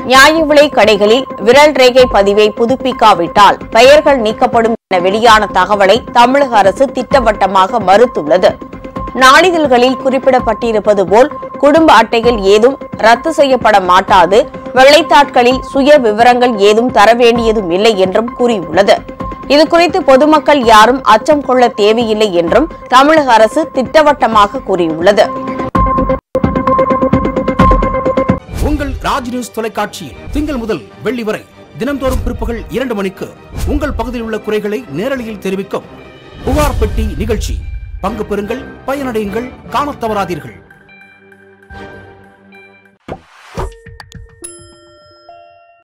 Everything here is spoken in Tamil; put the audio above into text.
நியாய விலை கடைகளில் விரல் ரேகை பதிவை புதுப்பிக்காவிட்டால் பெயர்கள் நீக்கப்படும் என வெளியான தகவலை தமிழக அரசு திட்டவட்டமாக மறுத்துள்ளது நாளிதழ்களில் குறிப்பிடப்பட்டிருப்பது போல் குடும்ப அட்டைகள் ஏதும் ரத்து செய்யப்பட மாட்டாது வெள்ளைத்தாட்களில் சுய விவரங்கள் ஏதும் தர வேண்டியதும் இல்லை என்றும் கூறியுள்ளது இதுகுறித்து பொதுமக்கள் யாரும் அச்சம் கொள்ள தேவையில்லை என்றும் தமிழக அரசு திட்டவட்டமாக கூறியுள்ளது உங்கள் ராஜ் நியூஸ் தொலைக்காட்சியில் திங்கள் முதல் வெள்ளி வரை தினம்தோறும் பிற்பகல் இரண்டு மணிக்கு உங்கள் பகுதியில் உள்ள குறைகளை நேரலையில் தெரிவிக்கும் புகார் பெட்டி நிகழ்ச்சி பங்கு பெறுங்கள் பயனடையுங்கள் காணத் தவறாதீர்கள்